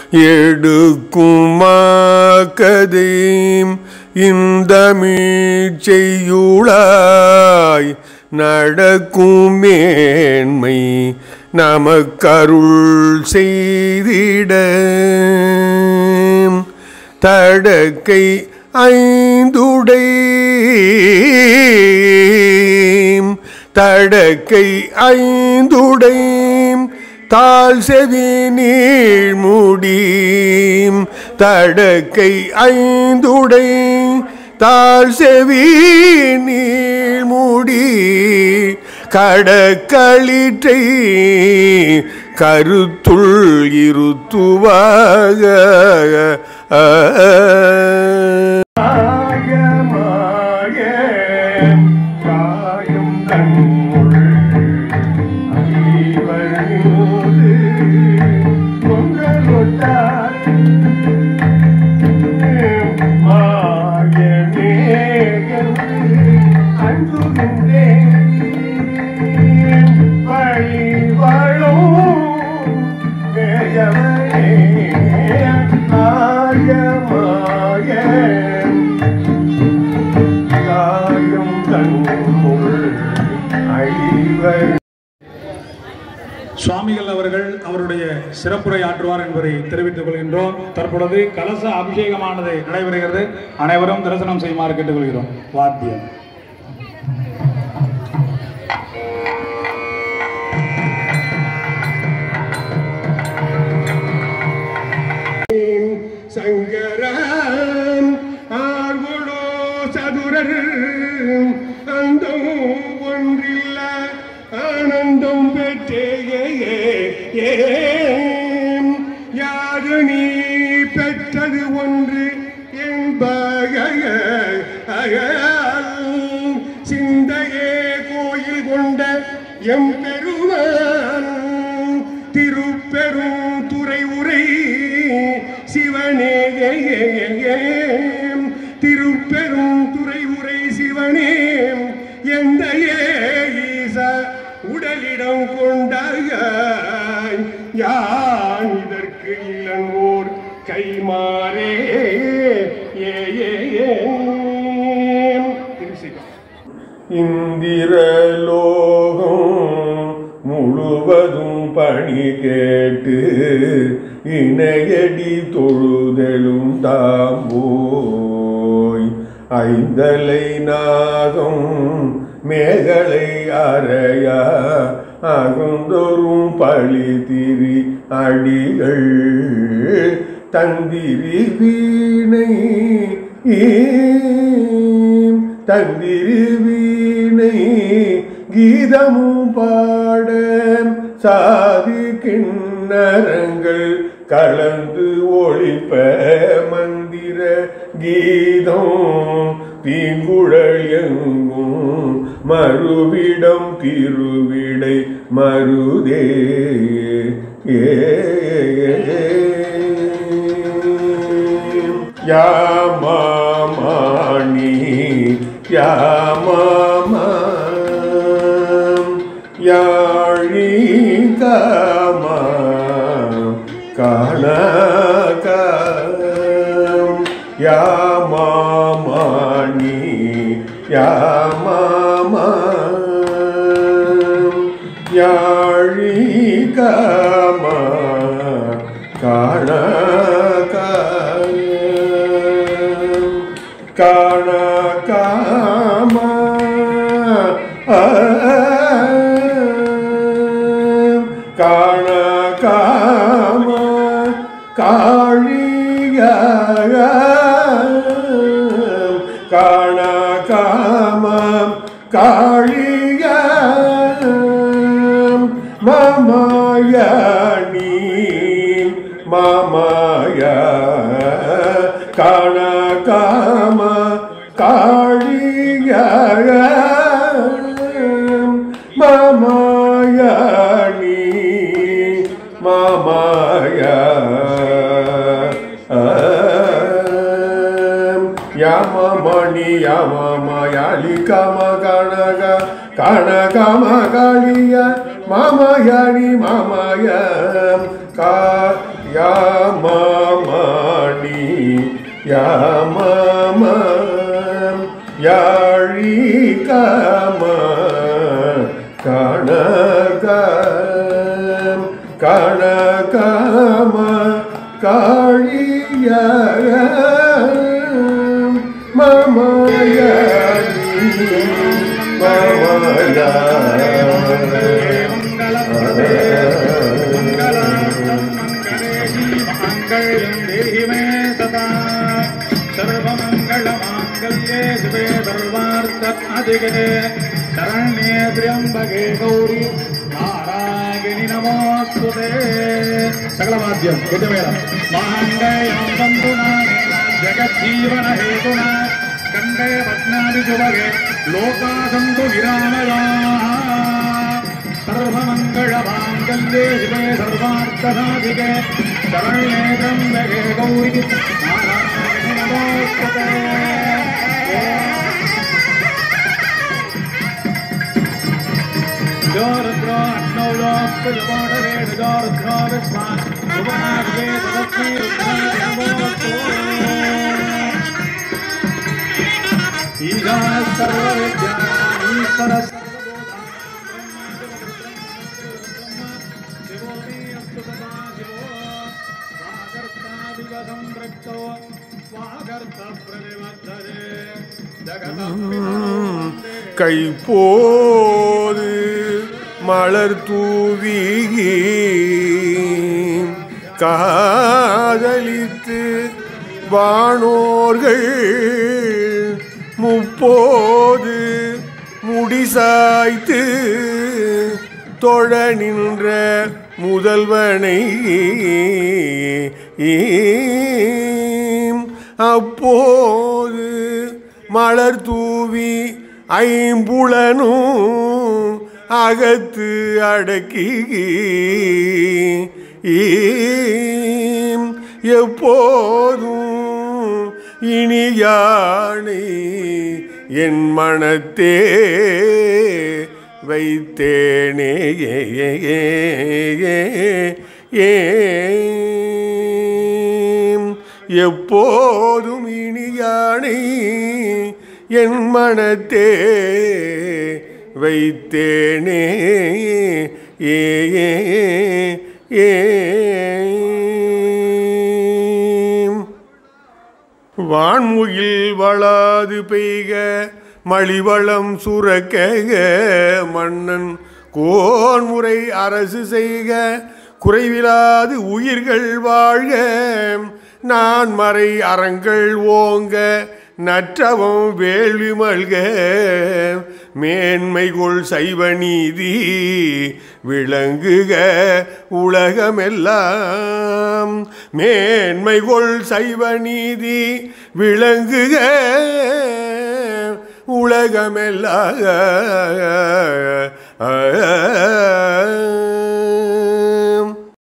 எடுக்குமா கதையும் இந்த மீட்செய்யுளாய் நடக்கும் மேன்மை நமக்கருள் செய்திட தடக்கை ஐந்துடை தடக்கை ஐந்துடை தாழ் செவி நீழ்முடீம் தடக்கை ஐந்துடை தாழ் செவி நீழ்முடி கடக்களிற்றை கருத்துள் இருத்துவாக மாய காயும் தன்னுள் அறிவறிந்து கொங்கலொட்டார் மாயனே என்று அன்புகின்றேன் வழி வாழும் மேயவனே மாய மாய காயும் தன்னுள் அழிவர் சுவாமிகள் அவர்கள் அவருடைய சிறப்புரை ஆற்றுவார் என்பதை தெரிவித்துக் கொள்கின்றோம் தற்பொழுது கலச அபிஷேகமானது நடைபெறுகிறது அனைவரும் தரிசனம் செய்யுமாறு கேட்டுக்கொள்கிறோம் வாத்தியம் சங்கரன் ஆர்குலோ சதுரர் அந்தம் ஒன்றில்ல ஆனந்தம் பெற்றேயே யாது நீ பெற்றது ஒன்று என்பகைய சிந்தையே கோயில் கொண்ட எம்பெருமான் திருப்பெரும் துறை உரை சிவனே திருப்பெரும் துறை உரை சிவனே எந்த ஈச உடலிடம் கொண்டாய் யான் இதற்கு இல்லங்கோர் கைமாறே ஏ ஏ ஏ திருச்சிகம் இந்திரலோகம் முழுவதும் பணி கேட்டு இணையடி தொழுதலும் தாம்போய் ஐந்தலை நாகம் மேகலை அறையா அகுந்தொரும் பழி திரி அடிகள் தந்திரி வீணை தந்திரி வீணை கீதமும் பாட சாதி கிண்ணறங்கள் கலந்து ஒளிப்ப மந்திர கீதம் தீங்குழல் எங்கும் மறுவிடம் திருவிடை மருதே யாமாமணி யாமாம யாழி காமா காணக யாமாமணி யாமாம யாழி காமா காணக காண காமா காண காம காழிய காண காம காழிய மமாய நீ மாமாய காண காம காழிய மாமாய நீ மாமாய யாமமணி யாமமயாளி காம கணக கணகம காளிய மாமயாணி மாமய கா யாமமணி யாமம யாழி கம கணகம் கணகம காழிய மமயி शरण्ये त्र्यम्बके गौरी नारायणि नमोऽस्तुते सकलवाद्यं कृतमेव माङ्गेयं बन्धुना जगज्जीवन हेतुना कण्डे पद्मादिजुभगे लोका सन्तु निरामयाः सर्वमङ्गलमाङ्गल्ये शिवे सर्वार्थसाधिके शरण्ये त्र्यम्बके गौरि नारायणि नमोऽस्तुते जोरुद्रो अग्नौलोऽस्तु जपोटरे जोरुद्रो विस्मान् सुमहार्गे तदस्मै रुद्राय नमोऽस्तु ईशानः सर्वविद्यानाम् ईश्वरः கைப்போது மலர் தூவி காதலித்து வானோர்கள் முப்போது முடிசாய்த்து தொழ நின்ற முதல்வனை அப்போது மலர் தூவி ஐம்புலனும் அகத்து அடக்கி எப்போதும் இனி யானை என் மனத்தே வைத்தேனே ஏம் எப்போதும் இனி யானை என் மனத்தே வைத்தேனே ஏ ஏ ஏம் வான்முகில் வளாது பெய்க மலிவளம் சுரக்க மன்னன் கோன்முறை அரசு செய்க குறைவிலாது உயிர்கள் வாழ்க நான் மறை அறங்கள் ஓங்க நற்றவம் வேள்வி மல்க மேன்மைகொள் சைவ நீதி விளங்குக உலகமெல்லாம் மேன்மைகொள் சைவ நீதி விளங்குக உலகமெல்லாம்